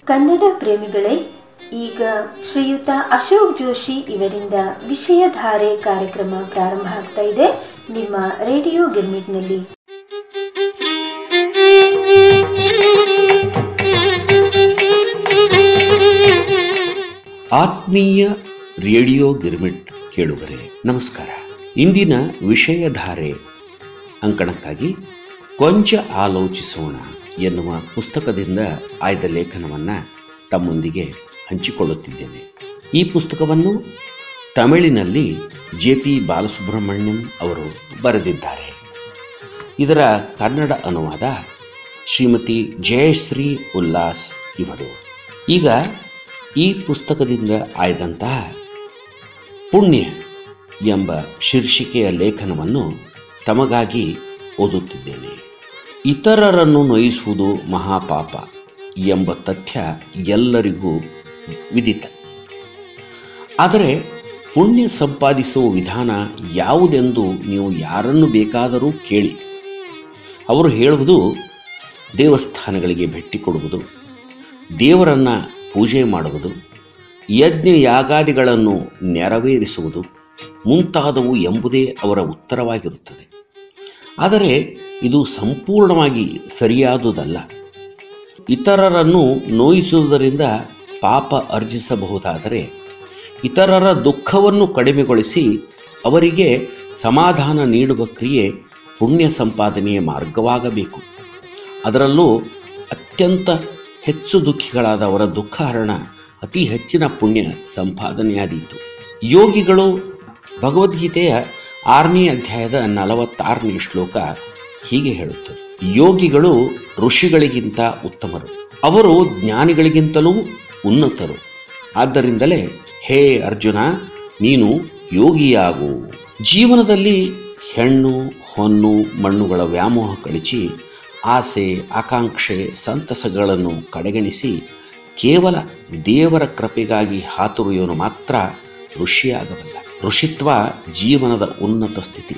ಕನ್ನಡ ಪ್ರೇಮಿಗಳೇ ಈಗ ಶ್ರೀಯುತ ಅಶೋಕ್ ಜೋಶಿ ಇವರಿಂದ ವಿಷಯಧಾರೆ ಕಾರ್ಯಕ್ರಮ ಪ್ರಾರಂಭ ಆಗ್ತಾ ಇದೆ ನಿಮ್ಮ ರೇಡಿಯೋ ಗಿರ್ಮಿಟ್ನಲ್ಲಿ ಆತ್ಮೀಯ ರೇಡಿಯೋ ಗಿರ್ಮಿಟ್ ಕೇಳುಗರೆ ನಮಸ್ಕಾರ ಇಂದಿನ ವಿಷಯಧಾರೆ ಅಂಕಣಕ್ಕಾಗಿ ಕೊಂಚ ಆಲೋಚಿಸೋಣ ಎನ್ನುವ ಪುಸ್ತಕದಿಂದ ಆಯ್ದ ಲೇಖನವನ್ನ ತಮ್ಮೊಂದಿಗೆ ಹಂಚಿಕೊಳ್ಳುತ್ತಿದ್ದೇನೆ ಈ ಪುಸ್ತಕವನ್ನು ತಮಿಳಿನಲ್ಲಿ ಜೆ ಪಿ ಬಾಲಸುಬ್ರಹ್ಮಣ್ಯಂ ಅವರು ಬರೆದಿದ್ದಾರೆ ಇದರ ಕನ್ನಡ ಅನುವಾದ ಶ್ರೀಮತಿ ಜಯಶ್ರೀ ಉಲ್ಲಾಸ್ ಇವರು ಈಗ ಈ ಪುಸ್ತಕದಿಂದ ಆಯ್ದಂತಹ ಪುಣ್ಯ ಎಂಬ ಶೀರ್ಷಿಕೆಯ ಲೇಖನವನ್ನು ತಮಗಾಗಿ ಓದುತ್ತಿದ್ದೇನೆ ಇತರರನ್ನು ನೋಯಿಸುವುದು ಮಹಾಪಾಪ ಎಂಬ ತಥ್ಯ ಎಲ್ಲರಿಗೂ ವಿದಿತ ಆದರೆ ಪುಣ್ಯ ಸಂಪಾದಿಸುವ ವಿಧಾನ ಯಾವುದೆಂದು ನೀವು ಯಾರನ್ನು ಬೇಕಾದರೂ ಕೇಳಿ ಅವರು ಹೇಳುವುದು ದೇವಸ್ಥಾನಗಳಿಗೆ ಭೇಟಿ ಕೊಡುವುದು ದೇವರನ್ನ ಪೂಜೆ ಮಾಡುವುದು ಯಜ್ಞ ಯಾಗಾದಿಗಳನ್ನು ನೆರವೇರಿಸುವುದು ಮುಂತಾದವು ಎಂಬುದೇ ಅವರ ಉತ್ತರವಾಗಿರುತ್ತದೆ ಆದರೆ ಇದು ಸಂಪೂರ್ಣವಾಗಿ ಸರಿಯಾದುದಲ್ಲ ಇತರರನ್ನು ನೋಯಿಸುವುದರಿಂದ ಪಾಪ ಅರ್ಜಿಸಬಹುದಾದರೆ ಇತರರ ದುಃಖವನ್ನು ಕಡಿಮೆಗೊಳಿಸಿ ಅವರಿಗೆ ಸಮಾಧಾನ ನೀಡುವ ಕ್ರಿಯೆ ಪುಣ್ಯ ಸಂಪಾದನೆಯ ಮಾರ್ಗವಾಗಬೇಕು ಅದರಲ್ಲೂ ಅತ್ಯಂತ ಹೆಚ್ಚು ದುಃಖಿಗಳಾದ ಅವರ ದುಃಖಹರಣ ಅತಿ ಹೆಚ್ಚಿನ ಪುಣ್ಯ ಸಂಪಾದನೆಯಾದೀತು ಯೋಗಿಗಳು ಭಗವದ್ಗೀತೆಯ ಆರನೇ ಅಧ್ಯಾಯದ ನಲವತ್ತಾರನೇ ಶ್ಲೋಕ ಹೀಗೆ ಹೇಳುತ್ತದೆ ಯೋಗಿಗಳು ಋಷಿಗಳಿಗಿಂತ ಉತ್ತಮರು ಅವರು ಜ್ಞಾನಿಗಳಿಗಿಂತಲೂ ಉನ್ನತರು ಆದ್ದರಿಂದಲೇ ಹೇ ಅರ್ಜುನ ನೀನು ಯೋಗಿಯಾಗು ಜೀವನದಲ್ಲಿ ಹೆಣ್ಣು ಹೊನ್ನು ಮಣ್ಣುಗಳ ವ್ಯಾಮೋಹ ಕಳಿಸಿ ಆಸೆ ಆಕಾಂಕ್ಷೆ ಸಂತಸಗಳನ್ನು ಕಡೆಗಣಿಸಿ ಕೇವಲ ದೇವರ ಕೃಪೆಗಾಗಿ ಹಾತುರಿಯವನು ಮಾತ್ರ ಋಷಿಯಾಗಬಲ್ಲ ಋಷಿತ್ವ ಜೀವನದ ಉನ್ನತ ಸ್ಥಿತಿ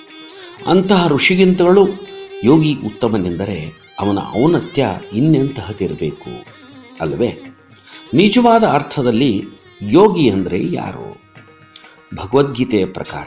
ಅಂತಹ ಋಷಿಗಿಂತಲೂ ಯೋಗಿ ಉತ್ತಮನೆಂದರೆ ಅವನ ಔನ್ನತ್ಯ ಇನ್ನೆಂತಹದಿರಬೇಕು ಅಲ್ಲವೇ ನಿಜವಾದ ಅರ್ಥದಲ್ಲಿ ಯೋಗಿ ಅಂದರೆ ಯಾರು ಭಗವದ್ಗೀತೆಯ ಪ್ರಕಾರ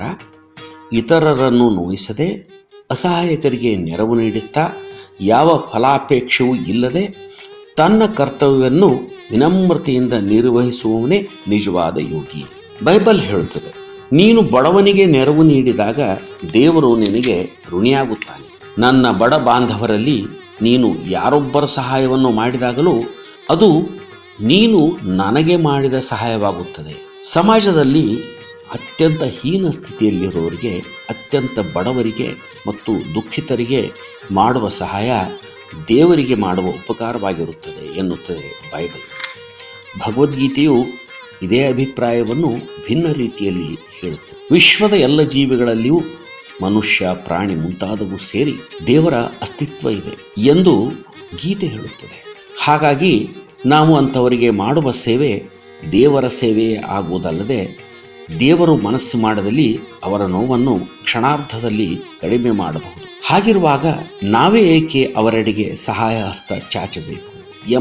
ಇತರರನ್ನು ನೋಯಿಸದೆ ಅಸಹಾಯಕರಿಗೆ ನೆರವು ನೀಡುತ್ತಾ ಯಾವ ಫಲಾಪೇಕ್ಷವೂ ಇಲ್ಲದೆ ತನ್ನ ಕರ್ತವ್ಯವನ್ನು ವಿನಮ್ರತೆಯಿಂದ ನಿರ್ವಹಿಸುವವನೇ ನಿಜವಾದ ಯೋಗಿ ಬೈಬಲ್ ಹೇಳುತ್ತದೆ ನೀನು ಬಡವನಿಗೆ ನೆರವು ನೀಡಿದಾಗ ದೇವರು ನಿನಗೆ ಋಣಿಯಾಗುತ್ತಾನೆ ನನ್ನ ಬಡ ಬಾಂಧವರಲ್ಲಿ ನೀನು ಯಾರೊಬ್ಬರ ಸಹಾಯವನ್ನು ಮಾಡಿದಾಗಲೂ ಅದು ನೀನು ನನಗೆ ಮಾಡಿದ ಸಹಾಯವಾಗುತ್ತದೆ ಸಮಾಜದಲ್ಲಿ ಅತ್ಯಂತ ಹೀನ ಸ್ಥಿತಿಯಲ್ಲಿರುವವರಿಗೆ ಅತ್ಯಂತ ಬಡವರಿಗೆ ಮತ್ತು ದುಃಖಿತರಿಗೆ ಮಾಡುವ ಸಹಾಯ ದೇವರಿಗೆ ಮಾಡುವ ಉಪಕಾರವಾಗಿರುತ್ತದೆ ಎನ್ನುತ್ತದೆ ಬೈಬಲ್ ಭಗವದ್ಗೀತೆಯು ಇದೇ ಅಭಿಪ್ರಾಯವನ್ನು ಭಿನ್ನ ರೀತಿಯಲ್ಲಿ ಹೇಳುತ್ತದೆ ವಿಶ್ವದ ಎಲ್ಲ ಜೀವಿಗಳಲ್ಲಿಯೂ ಮನುಷ್ಯ ಪ್ರಾಣಿ ಮುಂತಾದವು ಸೇರಿ ದೇವರ ಅಸ್ತಿತ್ವ ಇದೆ ಎಂದು ಗೀತೆ ಹೇಳುತ್ತದೆ ಹಾಗಾಗಿ ನಾವು ಅಂಥವರಿಗೆ ಮಾಡುವ ಸೇವೆ ದೇವರ ಸೇವೆಯೇ ಆಗುವುದಲ್ಲದೆ ದೇವರು ಮನಸ್ಸು ಮಾಡದಲ್ಲಿ ಅವರ ನೋವನ್ನು ಕ್ಷಣಾರ್ಧದಲ್ಲಿ ಕಡಿಮೆ ಮಾಡಬಹುದು ಹಾಗಿರುವಾಗ ನಾವೇ ಏಕೆ ಅವರೆಡೆಗೆ ಸಹಾಯ ಹಸ್ತ ಚಾಚಬೇಕು